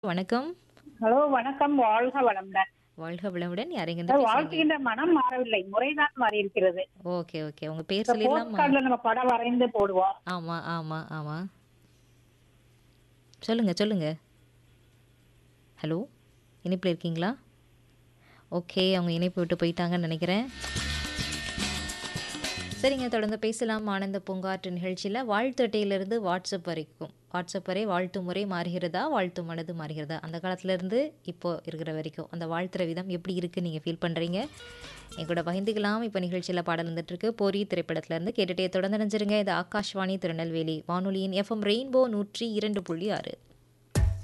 வணக்கம். ஹலோ வணக்கம். வாழ்க வளமுடன். வாழ்க வளமுடன். யார் அ எங்கேருந்து பேசுறீங்க? வாழ்த்துகின்ற மனம் மாறவில்லை. முறைதான் மாறியிருக்கிறது. Okay, okay. உங்க பேர் இந்த போஸ்ட் சொல்லிடலாமா? கார்டுல நம்ம படம் வரைந்து போடுவோம். ஆமா, ஆமா, ஆமா. சொல்லுங்க, சொல்லுங்க. ஹலோ? இணைப்பில இருக்கீங்களா? ஓகே. அவங்க இணைப்பு விட்டு போயிட்டாங்கன்னு நெனைக்கிறேன். சரிங்க. தொடர்ந்து பேசலாம். ஆனந்த பூங்காற்று நிகழ்ச்சியில வாழ்த்து அட்டையிலிருந்து வாட்ஸ்அப் வரைக்கும். வாட்ஸ்அப் வரை வாழ்த்து முறை மாறுகிறதா? வாழ்த்து மனது மாறுகிறதா? அந்த காலத்திலருந்து இப்போ இருக்கிற வரைக்கும். அந்த வாழ்த்துற விதம் எப்படி இருக்குன்னு நீங்க ஃபீல் பண்றீங்க? என் கூட பகிர்ந்துக்கலாம். இப்ப நிகழ்ச்சியில பாடல் வந்துட்டுருக்கு. பொறி திரைப்படத்திலருந்து கேட்டுட்டே தொடர்ந்து இணைஞ்சிருங்க. இது ஆகாஷ்வாணி திருநெல்வேலி வானொலியின் எஃப்எம் ரெயின்போ 102.6